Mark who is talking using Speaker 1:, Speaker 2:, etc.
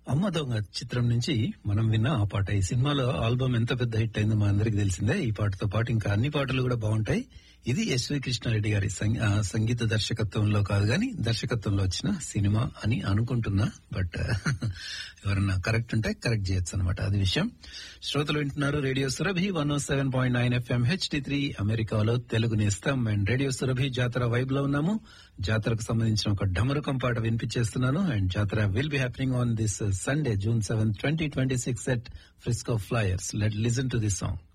Speaker 1: అమ్మ దొంగ చిత్రం నుంచి మనం విన్న ఆ పాట ఈ సినిమాలో ఆల్బమ్ ఎంత పెద్ద హిట్ అయిందో మా అందరికి తెలిసిందే ఈ పాటతో పాటు ఇంకా అన్ని పాటలు కూడా బాగుంటాయి ఇది ఎస్వి కృష్ణారెడ్డి గారి సంగీ- ఆ, సంగీత దర్శకత్వంలో కాదు గాని దర్శకత్వంలో వచ్చిన సినిమా అని అనుకుంటున్నా బట్ ఎవరన్నా కరెక్ట్ ఉంటే కరెక్ట్ చేయొచ్చు అనమాట అది విషయం శ్రోతలు వింటున్నారు radio Surabhi one seven point nine FM HD three అమెరికాలో తెలుగు నేస్తాం and radio Surabhi Jatara vibe లో ఉన్నాము జాతరకు సంబంధించిన ఒక డమరుకం పాట వినిపించేస్తున్నాను and Jatara will be happening on this Sunday June seven twenty twenty six at Frisco flyers let listen to this song